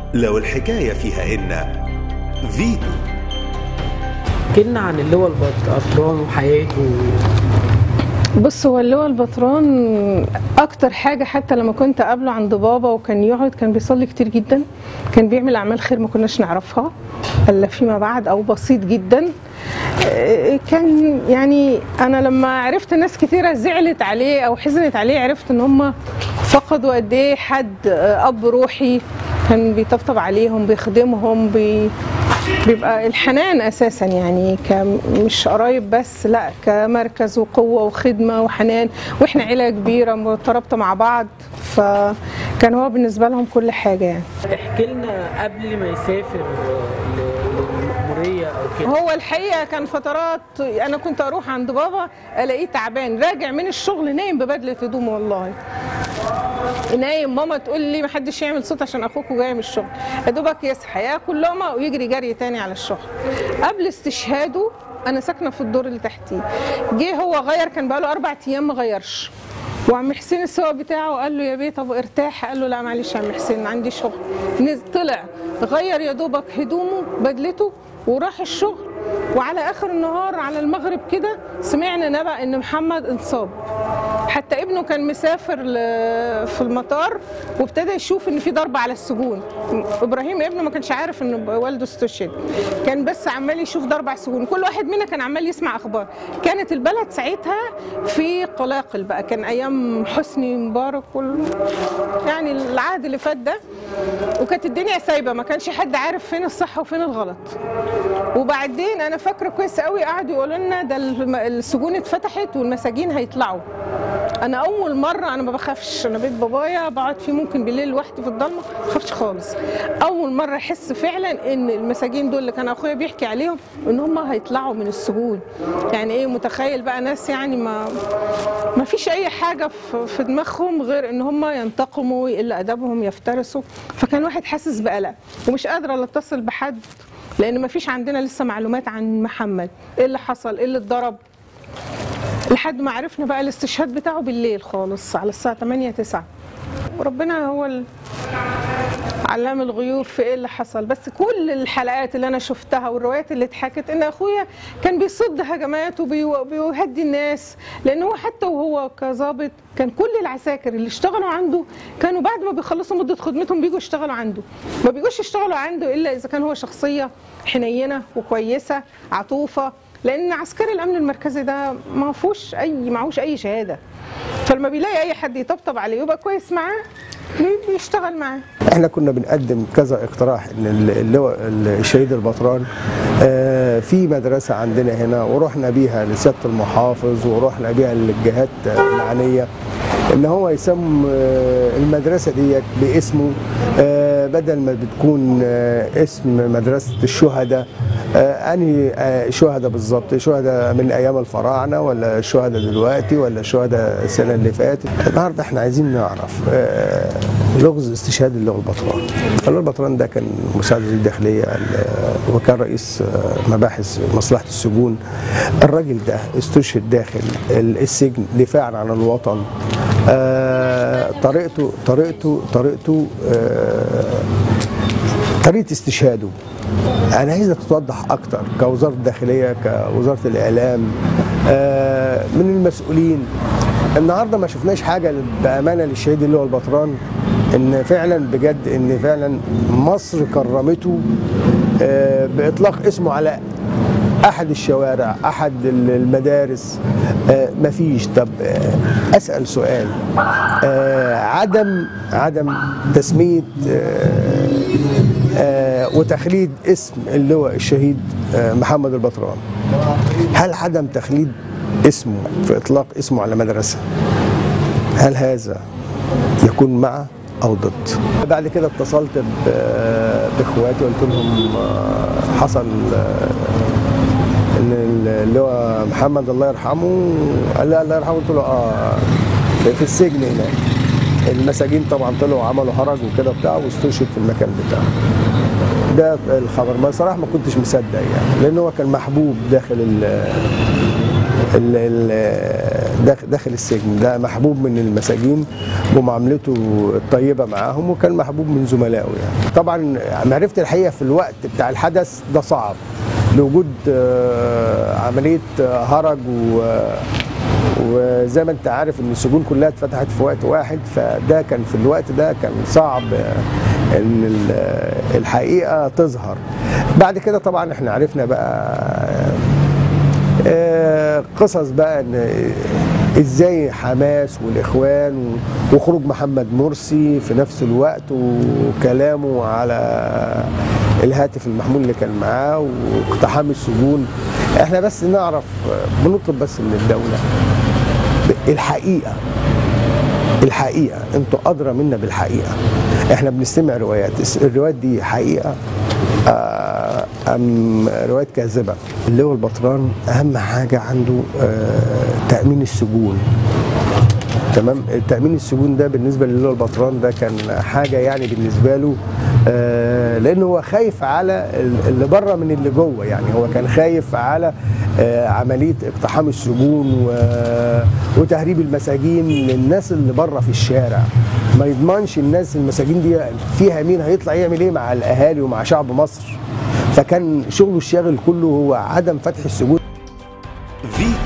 لو الحكاية فيها إن فيتو كلنا عن اللي هو البطران وحياته بص هو اللي هو البطران اكتر حاجه حتى لما كنت اقابله عند بابا وكان يقعد كان بيصلي كتير جدا كان بيعمل اعمال خير ما كناش نعرفها الا فيما بعد او بسيط جدا آه، كان يعني انا لما عرفت ناس كتيره زعلت عليه او حزنت عليه عرفت ان هم فقدوا قد ايه حد آه، اب روحي كان بيطبطب عليهم بيخدمهم بي بيبقى الحنان اساسا يعني ك- مش قرايب بس لا كمركز وقوه وخدمه وحنان واحنا عيله كبيره مترابطه مع بعض فكان هو بالنسبه لهم كل حاجه يعني احكي لنا قبل ما يسافر ل- للمأمورية أو كده هو الحقيقه كان فترات انا كنت اروح عند بابا الاقيه تعبان راجع من الشغل نايم ببدله هدومه والله نايم ماما تقول لي ما حدش يعمل صوت عشان اخوك جاي من الشغل يا دوبك يصحى ياكل لقمه ويجري جري تاني على الشغل قبل استشهاده انا ساكنه في الدور اللي تحتيه جه هو غير كان بقاله اربع ايام ما غيرش وعم حسين السواق بتاعه قال له يا بيه طب ارتاح قال له لا معلش يا عم حسين عندي شغل نزل طلع غير يا دوبك هدومه بدلته وراح الشغل وعلى اخر النهار على المغرب كده سمعنا نبأ ان محمد انصاب حتى ابنه كان مسافر ل- في المطار وابتدى يشوف ان في ضرب على السجون ابراهيم ابنه ما كانش عارف ان والده استشهد كان بس عمال يشوف ضرب على السجون كل واحد منا كان عمال يسمع اخبار كانت البلد ساعتها في قلاقل بقى كان ايام حسني مبارك كله يعني العهد اللي فات ده وكانت الدنيا سايبه ما كانش حد عارف فين الصح وفين الغلط وبعدين انا فاكره كويس قوي قعدوا يقولوا لنا ده الم- السجون اتفتحت والمساجين هيطلعوا انا اول مره انا ما بخافش انا بيت بابايا بقعد فيه ممكن بالليل لوحدي في الضلمه ما بخافش خالص اول مره احس فعلا ان المساجين دول اللي كان اخويا بيحكي عليهم ان هم هيطلعوا من السجون يعني ايه متخيل بقى ناس يعني ما ما فيش اي حاجه في- في دماغهم غير ان هم ينتقموا يقل ادبهم يفترسوا فكان واحد حاسس بقلق ومش قادره لا اتصل بحد لان ما فيش عندنا لسه معلومات عن محمد ايه اللي حصل ايه اللي اتضرب لحد ما عرفنا بقى الاستشهاد بتاعه بالليل خالص على الساعه 8 9 وربنا هو ال- علام الغيوب في ايه اللي حصل بس كل الحلقات اللي انا شفتها والروايات اللي اتحكت ان اخويا كان بيصد هجمات وبيهدي الناس لان هو حتى وهو كظابط كان كل العساكر اللي اشتغلوا عنده كانوا بعد ما بيخلصوا مده خدمتهم بيجوا يشتغلوا عنده ما بيجوش يشتغلوا عنده الا اذا كان هو شخصيه حنينه وكويسه عطوفه لان عسكري الامن المركزي ده ما فيهوش اي معهوش اي شهاده فلما بيلاقي اي حد يطبطب عليه ويبقى كويس معاه بي- بيشتغل معاه احنا كنا بنقدم كذا اقتراح ان ال- اللي هو الشهيد البطران آه، في مدرسه عندنا هنا ورحنا بيها لسياده المحافظ ورحنا بيها للجهات المعنيه ان هو يسمى آه، المدرسه ديت باسمه آه، بدل ما بتكون آه، اسم مدرسه الشهداء آه، انهي آه، شهداء بالظبط شهداء من ايام الفراعنه ولا شهداء دلوقتي ولا شهداء السنه اللي فاتت النهارده احنا عايزين نعرف آه، لغز استشهاد اللي هو البطران اللي البطران ده كان مساعد وزير الداخليه ال- وكان رئيس آه، مباحث مصلحه السجون الراجل ده استشهد داخل ال- السجن دفاعا عن الوطن آه، طريقته طريقته طريقته آه، طريقه استشهاده انا عايزها تتوضح اكتر كوزاره الداخليه كوزاره الاعلام آه، من المسؤولين النهارده ما شفناش حاجه بامانه للشهيد اللي هو البطران ان فعلا بجد ان فعلا مصر كرمته آه، باطلاق اسمه على احد الشوارع احد المدارس آه، مفيش طب آه، اسال سؤال آه، عدم عدم تسميه آه، آه، وتخليد اسم اللواء الشهيد آه، محمد البطران هل عدم تخليد اسمه في اطلاق اسمه على مدرسه هل هذا يكون مع او ضد بعد كده اتصلت ب- باخواتي قلت لهم آه، حصل آه، ان اللي هو محمد الله يرحمه قال لا الله يرحمه قلت له اه في- في السجن هناك المساجين طبعا طلعوا عملوا هرج وكده بتاع واستشهد في المكان بتاعه ده الخبر ما صراحه ما كنتش مصدق يعني لان هو كان محبوب داخل ال ال ال داخل, داخل السجن ده محبوب من المساجين ومعاملته الطيبه معاهم وكان محبوب من زملائه يعني طبعا معرفه الحقيقه في الوقت بتاع الحدث ده صعب لوجود آه، عمليه آه، هرج و وزي ما انت عارف ان السجون كلها اتفتحت في وقت واحد فده كان في الوقت ده كان صعب آه، ان ال- الحقيقه تظهر بعد كده طبعا احنا عرفنا بقى آه، قصص بقى ان ازاي حماس والاخوان وخروج محمد مرسي في نفس الوقت وكلامه على الهاتف المحمول اللي كان معاه واقتحام السجون احنا بس نعرف آه، بنطلب بس من الدوله الحقيقه الحقيقه انتوا ادرى منا بالحقيقه احنا بنستمع روايات الروايات دي حقيقه آه، ام روايات كاذبه اللواء البطران اهم حاجه عنده آه، تامين السجون تمام تامين السجون ده بالنسبه للواء البطران ده كان حاجه يعني بالنسبه له آه، لان هو خايف على ال- اللي بره من اللي جوه يعني هو كان خايف على آه، عمليه اقتحام السجون و- وتهريب المساجين للناس اللي بره في الشارع ما يضمنش الناس المساجين دي فيها مين هيطلع يعمل ايه مع الاهالي ومع شعب مصر فكان شغله الشاغل كله هو عدم فتح السجون فيتو